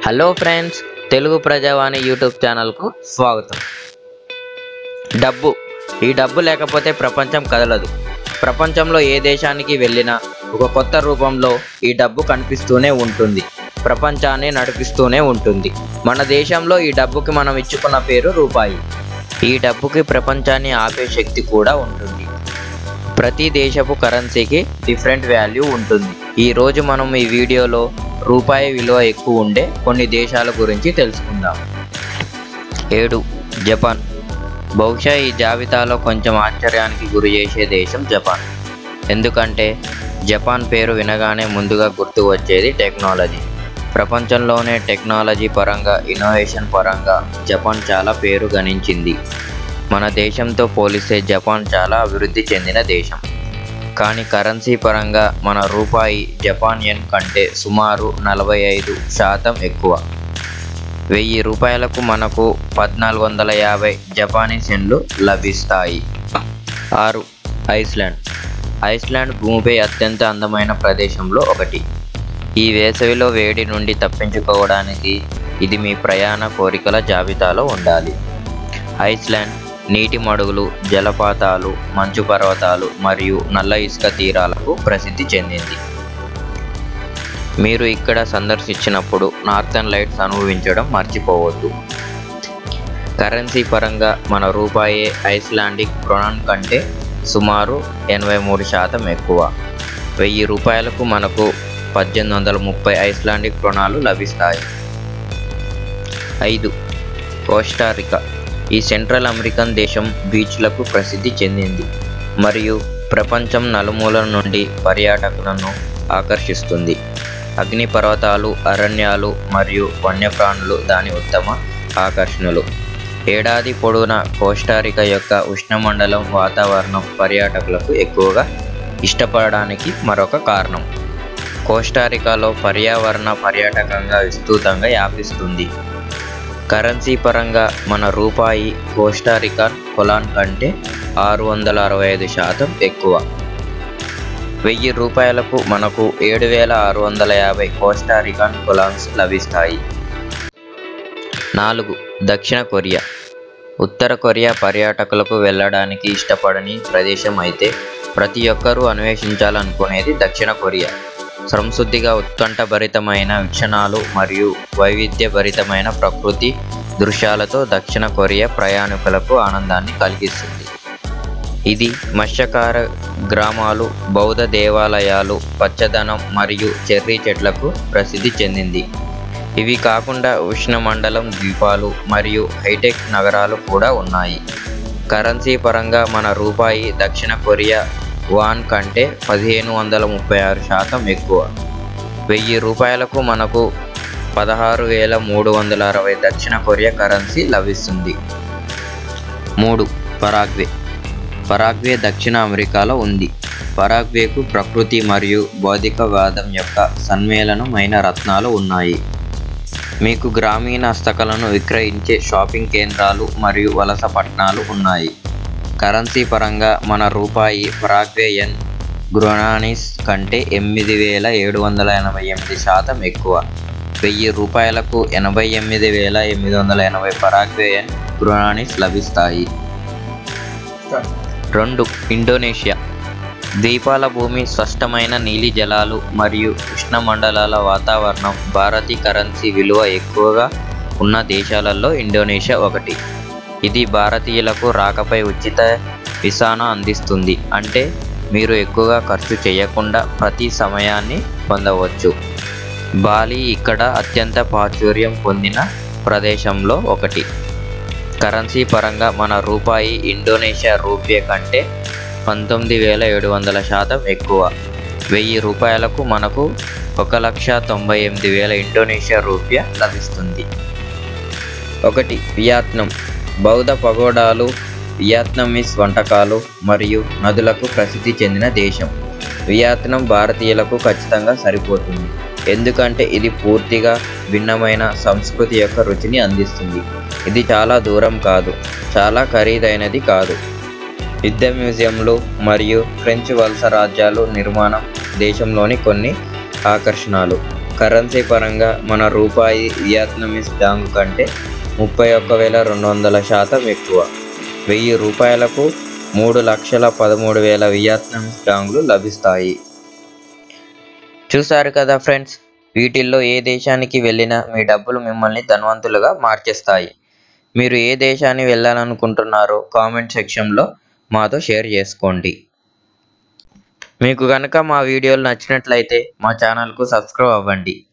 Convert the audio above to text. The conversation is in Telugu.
hello friends Telugu Prajavani YouTube ఛానల్కు స్వాగతం డబ్బు ఈ డబ్బు లేకపోతే ప్రపంచం కదలదు ప్రపంచంలో ఏ దేశానికి వెళ్ళినా ఒక కొత్త రూపంలో ఈ డబ్బు కనిపిస్తూనే ఉంటుంది ప్రపంచాన్ని నడిపిస్తూనే ఉంటుంది మన దేశంలో ఈ డబ్బుకి మనం ఇచ్చుకున్న పేరు రూపాయి ఈ డబ్బుకి ప్రపంచాన్ని ఆపే శక్తి కూడా ఉంటుంది ప్రతి దేశపు కరెన్సీకి డిఫరెంట్ వాల్యూ ఉంటుంది ఈ రోజు మనం ఈ వీడియోలో రూపాయి విలువ ఎక్కువ ఉండే కొన్ని దేశాల గురించి తెలుసుకుందాం ఏడు జపాన్ బహుశా ఈ జాబితాలో కొంచెం ఆశ్చర్యానికి గురి చేసే దేశం జపాన్ ఎందుకంటే జపాన్ పేరు వినగానే ముందుగా గుర్తు వచ్చేది టెక్నాలజీ ప్రపంచంలోనే టెక్నాలజీ పరంగా ఇన్నోవేషన్ పరంగా జపాన్ చాలా పేరు గణించింది మన దేశంతో పోలిస్తే జపాన్ చాలా అభివృద్ధి చెందిన దేశం కానీ కరెన్సీ పరంగా మన రూపాయి జపాన్ యెన్ కంటే సుమారు నలభై ఐదు శాతం ఎక్కువ వెయ్యి రూపాయలకు మనకు పద్నాలుగు వందల యాభై జపానీస్ యెన్లు లభిస్తాయి ఆరు ఐస్లాండ్ ఐస్లాండ్ భూమిపై అత్యంత అందమైన ప్రదేశంలో ఒకటి ఈ వేసవిలో వేడి నుండి తప్పించుకోవడానికి ఇది మీ ప్రయాణ కోరికల జాబితాలో ఉండాలి ఐస్లాండ్ నీటి మడుగులు జలపాతాలు మంచు పర్వతాలు మరియు నల్ల ఇసుక తీరాలకు ప్రసిద్ధి చెందింది మీరు ఇక్కడ సందర్శించినప్పుడు నార్థన్ లైట్స్ అనుభవించడం మర్చిపోవద్దు కరెన్సీ పరంగా మన రూపాయి ఐస్లాండిక్ క్రొనాన్ కంటే సుమారు ఎనభై మూడు శాతం ఎక్కువ వెయ్యి రూపాయలకు మనకు పద్దెనిమిది వందల ముప్పై ఐస్లాండిక్ రుణాలు లభిస్తాయి ఐదు కోస్టారికా ఈ సెంట్రల్ అమెరికన్ దేశం బీచ్లకు ప్రసిద్ధి చెందింది మరియు ప్రపంచం నలుమూలల నుండి పర్యాటకులను ఆకర్షిస్తుంది అగ్నిపర్వతాలు అరణ్యాలు మరియు వన్యప్రాణులు దాని ఉత్తమ ఆకర్షణలు ఏడాది పొడవునా కోస్టారికా యొక్క ఉష్ణమండలం వాతావరణం పర్యాటకులకు ఎక్కువగా ఇష్టపడడానికి మరొక కారణం కోస్టారికాలో పర్యావరణ పర్యాటకంగా విస్తృతంగా వ్యాపిస్తుంది కరెన్సీ పరంగా మన రూపాయి కోస్టారికన్ కొలాన్ కంటే ఆరు వందల అరవై ఐదు శాతం ఎక్కువ వెయ్యి రూపాయలకు మనకు ఏడు వేల ఆరు వందల యాభై కోస్టారికన్ కొలాన్స్ లభిస్తాయి నాలుగు దక్షిణ కొరియా ఉత్తర కొరియా పర్యాటకులకు వెళ్ళడానికి ఇష్టపడని ప్రదేశం అయితే ప్రతి ఒక్కరూ అన్వేషించాలనుకునేది దక్షిణ కొరియా సంశుద్ధిగా ఉత్కంఠభరితమైన వీక్షణాలు మరియు వైవిధ్యభరితమైన ప్రకృతి దృశ్యాలతో దక్షిణ కొరియా ప్రయాణికులకు ఆనందాన్ని కలిగిస్తుంది ఇది మత్స్యకార గ్రామాలు బౌద్ధ దేవాలయాలు పచ్చదనం మరియు చెర్రీ చెట్లకు ప్రసిద్ధి చెందింది ఇవి కాకుండా ఉష్ణమండలం ద్వీపాలు మరియు హైటెక్ నగరాలు కూడా ఉన్నాయి కరెన్సీ పరంగా మన రూపాయి దక్షిణ కొరియా వాన్ కంటే పదిహేను వందల ముప్పై ఆరు శాతం ఎక్కువ వెయ్యి రూపాయలకు మనకు పదహారు వేల మూడు వందల అరవై దక్షిణ కొరియా కరెన్సీ లభిస్తుంది మూడు పరాగ్వే పరాగ్వే దక్షిణ అమెరికాలో ఉంది పరాగ్వేకు ప్రకృతి మరియు భౌతికవాదం యొక్క సమ్మేళనమైన రత్నాలు ఉన్నాయి మీకు గ్రామీణ హస్తకళను విక్రయించే షాపింగ్ కేంద్రాలు మరియు వలస పట్టణాలు ఉన్నాయి కరెన్సీ పరంగా మన రూపాయి పరాగ్వేయన్ గ్రొనానిస్ కంటే ఎనిమిది వేల ఏడు వందల ఎనభై ఎనిమిది శాతం ఎక్కువ వెయ్యి రూపాయలకు ఎనభై ఎనిమిది వేల ఎనిమిది వందల ఎనభై పరాగ్వేయన్ గ్రొనానిస్ లభిస్తాయి రెండు ఇండోనేషియా ద్వీపాల భూమి స్పష్టమైన నీలి జలాలు మరియు ఉష్ణమండలాల వాతావరణం భారతీ కరెన్సీ విలువ ఎక్కువగా ఉన్న దేశాలలో ఇండోనేషియా ఒకటి ఇది భారతీయులకు రాకపై ఉచిత విసాను అందిస్తుంది అంటే మీరు ఎక్కువగా ఖర్చు చేయకుండా ప్రతి సమయాన్ని పొందవచ్చు బాలి ఇక్కడ అత్యంత ప్రాచుర్యం పొందిన ప్రదేశంలో ఒకటి కరెన్సీ పరంగా మన రూపాయి ఇండోనేషియా రూపే కంటే పంతొమ్మిది వేల ఏడు వందల శాతం ఎక్కువ వెయ్యి రూపాయలకు మనకు ఒక లక్ష తొంభై ఎనిమిది వేల ఇండోనేషియా రూపాయ లభిస్తుంది ఒకటి వియత్నాం బౌద్ధ పగోడాలు వియత్నమీస్ వంటకాలు మరియు నదులకు ప్రసిద్ధి చెందిన దేశం వియత్నాం భారతీయులకు ఖచ్చితంగా సరిపోతుంది ఎందుకంటే ఇది పూర్తిగా భిన్నమైన సంస్కృతి యొక్క రుచిని అందిస్తుంది ఇది చాలా దూరం కాదు చాలా ఖరీదైనది కాదు యుద్ధ మ్యూజియంలు మరియు ఫ్రెంచ్ వలస రాజ్యాలు నిర్మాణం దేశంలోని కొన్ని ఆకర్షణలు కరెన్సీ పరంగా మన రూపాయి వియత్నమీస్ డాంగ్ కంటే ముప్పై ఒక్క వేల రెండు వందల శాతం ఎక్కువ వెయ్యి రూపాయలకు మూడు లక్షల పదమూడు వేల వియత్నమీస్ డాంగ్లు లభిస్తాయి చూసారు కదా ఫ్రెండ్స్ వీటిల్లో ఏ దేశానికి వెళ్ళినా మీ డబ్బులు మిమ్మల్ని ధనవంతులుగా మార్చేస్తాయి మీరు ఏ దేశాన్ని వెళ్ళాలనుకుంటున్నారో కామెంట్ సెక్షన్లో మాతో షేర్ చేసుకోండి మీకు కనుక మా వీడియోలు నచ్చినట్లయితే మా ఛానల్కు సబ్స్క్రైబ్ అవ్వండి